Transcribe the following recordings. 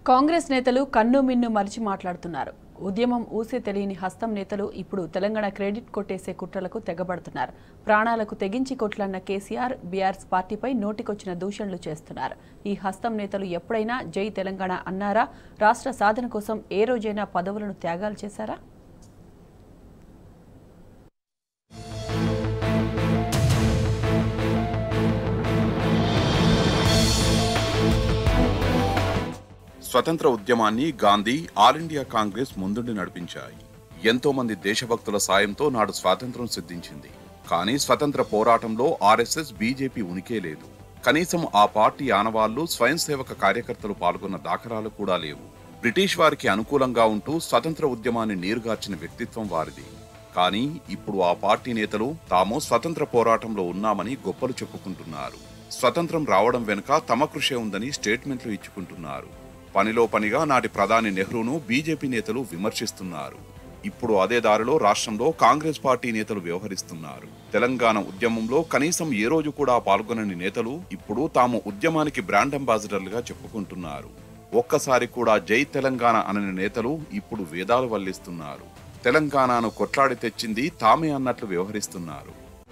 కాంగ్రెస్ నేతలు కన్ను మిన్ను మరిచి మాట్లాడుతున్నారు ఉద్యమం ఊసే తెలియని హస్తం నేతలు ఇప్పుడు తెలంగాణ క్రెడిట్ కొట్టేసే కుట్రలకు తెగబడుతున్నారు ప్రాణాలకు తెగించి కొట్లాడిన కేసీఆర్ బీఆర్ఎస్ పార్టీపై నోటికొచ్చిన దూషణలు చేస్తున్నారు ఈ హస్తం నేతలు ఎప్పుడైనా జై తెలంగాణ అన్నారా రాష్ట్ర సాధన కోసం ఏ రోజైనా పదవులను త్యాగాలు చేశారా స్వతంత్ర ఉద్యమాన్ని గాంధీ ఆల్ ఇండియా కాంగ్రెస్ ముందుండి నడిపించాయి ఎంతో మంది దేశభక్తుల సాయంతో నాడు స్వాతంత్రం సిద్ధించింది కానీ స్వతంత్ర పోరాటంలో ఆర్ఎస్ఎస్ బీజేపీ ఉనికే లేదు కనీసం ఆ పార్టీ ఆనవాళ్లు స్వయం సేవక కార్యకర్తలు పాల్గొన్న దాఖలాలు కూడా లేవు బ్రిటిష్ వారికి అనుకూలంగా ఉంటూ స్వతంత్ర ఉద్యమాన్ని నీరుగార్చిన వ్యక్తిత్వం వారిది కానీ ఇప్పుడు ఆ పార్టీ నేతలు తాము స్వతంత్ర పోరాటంలో ఉన్నామని గొప్పలు చెప్పుకుంటున్నారు స్వతంత్రం రావడం వెనుక తమ కృషే ఉందని స్టేట్మెంట్లు ఇచ్చుకుంటున్నారు పనిలో పనిగా నాటి ప్రధాని నెహ్రూను బీజేపీ నేతలు విమర్శిస్తున్నారు ఇప్పుడు అదే దారిలో రాష్ట్రంలో కాంగ్రెస్ పార్టీ నేతలు వ్యవహరిస్తున్నారు తెలంగాణ ఉద్యమంలో కనీసం ఏ రోజు కూడా పాల్గొనని నేతలు ఇప్పుడు తాము ఉద్యమానికి బ్రాండ్ అంబాసిడర్లుగా చెప్పుకుంటున్నారు ఒక్కసారి కూడా జై తెలంగాణ అనని నేతలు ఇప్పుడు వేదాలు వల్లిస్తున్నారు తెలంగాణను కొట్లాడి తెచ్చింది తామే అన్నట్లు వ్యవహరిస్తున్నారు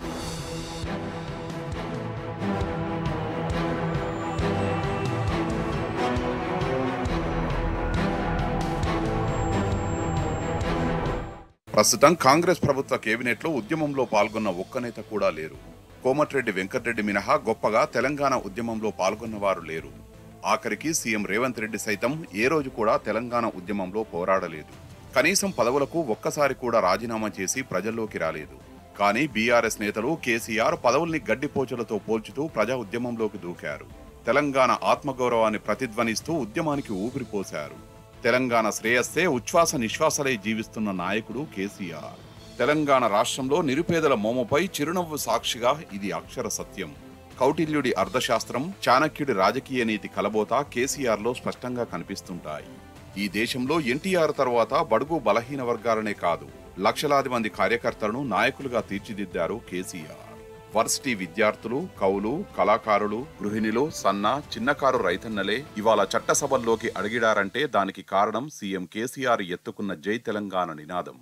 ప్రస్తుతం కాంగ్రెస్ ప్రభుత్వ కేబినెట్లో ఉద్యమంలో పాల్గొన్న ఒక్క నేత కూడా లేరు కోమటిరెడ్డి వెంకటరెడ్డి మినహా గొప్పగా తెలంగాణ ఉద్యమంలో పాల్గొన్న వారు లేరు ఆఖరికి సీఎం రేవంత్ రెడ్డి సైతం ఏ రోజు కూడా తెలంగాణ ఉద్యమంలో పోరాడలేదు కనీసం పదవులకు ఒక్కసారి కూడా రాజీనామా చేసి ప్రజల్లోకి రాలేదు కానీ బీఆర్ఎస్ నేతలు కేసీఆర్ పదవుల్ని గడ్డిపోచలతో పోల్చుతూ ప్రజా ఉద్యమంలోకి దూకారు తెలంగాణ ఆత్మగౌరవాన్ని ప్రతిధ్వనిస్తూ ఉద్యమానికి ఊపిరిపోశారు తెలంగాణ శ్రేయస్సే ఉచ్ఛ్వాస నిశ్వాసలై జీవిస్తున్న నాయకుడు కేసీఆర్ తెలంగాణ రాష్ట్రంలో నిరుపేదల మోముపై చిరునవ్వు సాక్షిగా ఇది అక్షర సత్యం కౌటిల్యుడి అర్థశాస్త్రం చాణక్యుడి రాజకీయ నీతి కలబోత కేసీఆర్లో స్పష్టంగా కనిపిస్తుంటాయి ఈ దేశంలో ఎన్టీఆర్ తర్వాత బడుగు బలహీన వర్గాలనే కాదు లక్షలాది మంది కార్యకర్తలను నాయకులుగా తీర్చిదిద్దారు కేసీఆర్ వర్సిటీ విద్యార్థులు కవులు కళాకారులు గృహిణులు సన్న చిన్నకారు రైతన్నలే ఇవాళ చట్టసభల్లోకి అడిగిడారంటే దానికి కారణం సీఎం కేసీఆర్ ఎత్తుకున్న జై తెలంగాణ నినాదం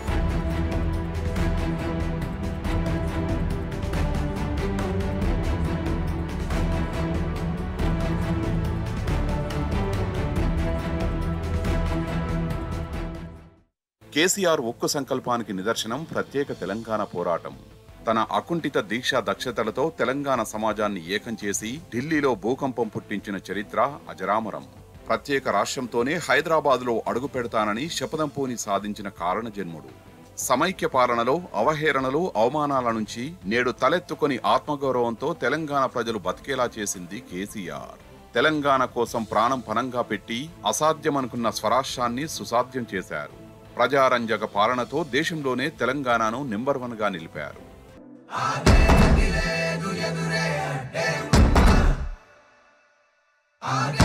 కేసీఆర్ ఉక్కు సంకల్పానికి నిదర్శనం ప్రత్యేక తెలంగాణ పోరాటం తన అకుంఠిత దీక్షా దక్షతలతో తెలంగాణ సమాజాన్ని ఏకం చేసి ఢిల్లీలో భూకంపం పుట్టించిన చరిత్ర అజరామరం ప్రత్యేక రాష్ట్రంతోనే హైదరాబాదులో అడుగు పెడతానని శపథంపూని సాధించిన కారణజన్ముడు సమైక్య పాలనలో అవహేళనలు అవమానాల నుంచి నేడు తలెత్తుకొని ఆత్మగౌరవంతో తెలంగాణ ప్రజలు బతికేలా చేసింది కేసీఆర్ తెలంగాణ కోసం ప్రాణం పనంగా పెట్టి అసాధ్యమనుకున్న స్వరాష్ట్రాన్ని సుసాధ్యం చేశారు ప్రజారంజక పాలనతో దేశంలోనే తెలంగాణను నెంబర్ వన్ గా నిలిపారు ఆడే